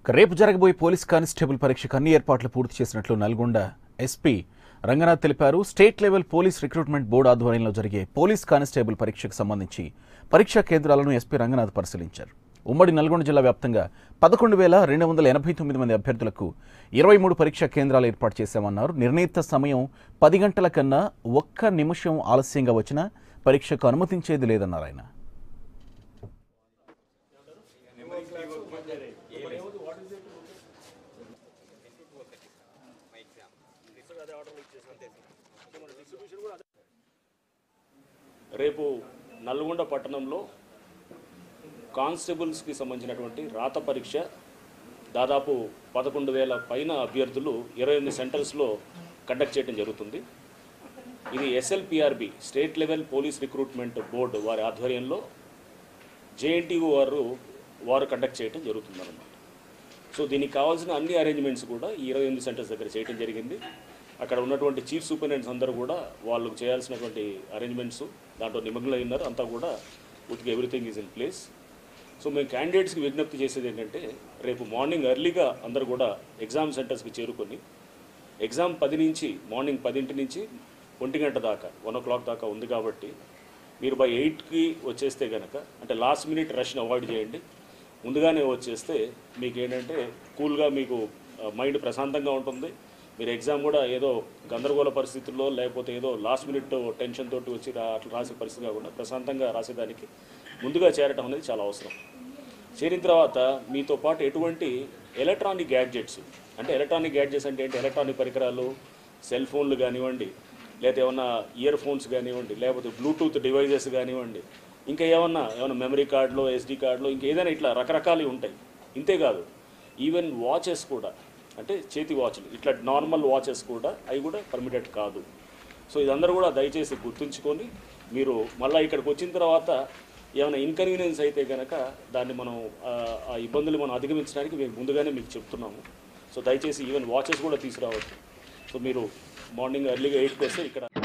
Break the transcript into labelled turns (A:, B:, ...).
A: రేపు జరగబోయే police constable పరీక్షకు అన్ని ఏర్పాట్లు పూర్తి చేసినట్లు నల్గొండ ఎస్పీ రంగనాథ్ తెలిపారు state level police recruitment board ఆధ్వర్యంలో జరిగే పోలీస్ కానిస్టేబుల్ పరీక్షకు సంబంధించి పరీక్షా కేంద్రాలను ఎస్పీ రంగనాథ్ పరిశీలించారు ఉమ్మడి నల్గొండ జిల్లా వ్యాప్తంగా పదకొండు వేల రెండు వందల ఎనభై తొమ్మిది మంది అభ్యర్థులకు ఇరవై మూడు పరీక్షా కేంద్రాలు ఏర్పాటు చేశామన్నారు నిర్ణీత సమయం పది గంటల కన్నా ఒక్క నిమిషం ఆలస్యంగా వచ్చినా పరీక్షకు అనుమతించేది లేదన్నారు ఆయన
B: రేపు నల్గొండ పట్టణంలో కానిస్టేబుల్స్కి సంబంధించినటువంటి రాత పరీక్ష దాదాపు పదకొండు వేల పైన అభ్యర్థులు ఇరవై ఎనిమిది సెంటర్స్లో కండక్ట్ చేయడం జరుగుతుంది ఇది SLPRB state level police recruitment board వారి ఆధ్వర్యంలో జేఎన్టీయు వారు వారు కండక్ట్ చేయడం జరుగుతుందన్నమాట సో దీనికి కావాల్సిన అన్ని అరేంజ్మెంట్స్ కూడా ఈ ఇరవై ఎనిమిది సెంటర్స్ దగ్గర చేయడం జరిగింది అక్కడ ఉన్నటువంటి చీఫ్ సూపరింటెండెంట్స్ అందరూ కూడా వాళ్ళకు చేయాల్సినటువంటి అరేంజ్మెంట్స్ దాంట్లో నిమగ్నమై ఉన్నారు అంతా కూడా ఉతికి everything is in place so మేము క్యాండిడేట్స్కి విజ్ఞప్తి చేసేది ఏంటంటే రేపు మార్నింగ్ ఎర్లీగా అందరూ కూడా ఎగ్జామ్ సెంటర్స్కి చేరుకొని ఎగ్జామ్ పది నుంచి మార్నింగ్ పదింటి నుంచి ఒంటి గంట దాకా వన్ ఓ క్లాక్ దాకా ఉంది కాబట్టి మీరు బై ఎయిట్కి వచ్చేస్తే కనుక అంటే లాస్ట్ మినిట్ రష్ని అవాయిడ్ చేయండి ముందుగానే వచ్చేస్తే మీకు ఏంటంటే కూల్గా మీకు మైండ్ ప్రశాంతంగా ఉంటుంది మీరు ఎగ్జామ్ కూడా ఏదో గందరగోళ పరిస్థితుల్లో లేకపోతే ఏదో లాస్ట్ మినిట్ టెన్షన్ తోటి వచ్చి రా- అట్లా రాసే పరిస్థితి కాకుండా ప్రశాంతంగా రాసేదానికి ముందుగా చేరటం అనేది చాలా అవసరం చేరిన తర్వాత మీతో పాటు ఎటువంటి ఎలక్ట్రానిక్ గ్యాడ్జెట్స్ అంటే ఎలక్ట్రానిక్ గ్యాడ్జెట్స్ అంటే ఏంటి ఎలక్ట్రానిక్ పరికరాలు సెల్ ఫోన్లు కానివ్వండి లేకపోతే ఏమన్నా ఇయర్ ఫోన్స్ కానివ్వండి లేకపోతే బ్లూటూత్ డివైజెస్ కానివ్వండి ఇంకా ఏమన్నా ఏమన్నా మెమరీ కార్డులో ఎస్డి కార్డులో ఇంకా ఏదైనా ఇట్లా రకరకాలు ఉంటాయి ఇంతే కాదు ఈవెన్ వాచెస్ కూడా అంటే చేతి వాచ్లు ఇట్లా నార్మల్ వాచెస్ కూడా అవి కూడా పర్మిటెడ్ కాదు సో ఇదందరూ కూడా దయచేసి గుర్తుంచుకొని మీరు మళ్ళీ ఇక్కడికి వచ్చిన తర్వాత ఏమైనా ఇన్కన్వీనియన్స్ అయితే కనుక దాన్ని మనం ఆ, ఆ ఇబ్బందులు మనం అధిగమించడానికి మేము ముందుగానే మీకు చెప్తున్నాము సో దయచేసి ఈవెన్ వాచెస్ కూడా తీసుకురావచ్చు సో మీరు మార్నింగ్ ఎర్లీగా ఎయిట్కి వస్తే ఇక్కడ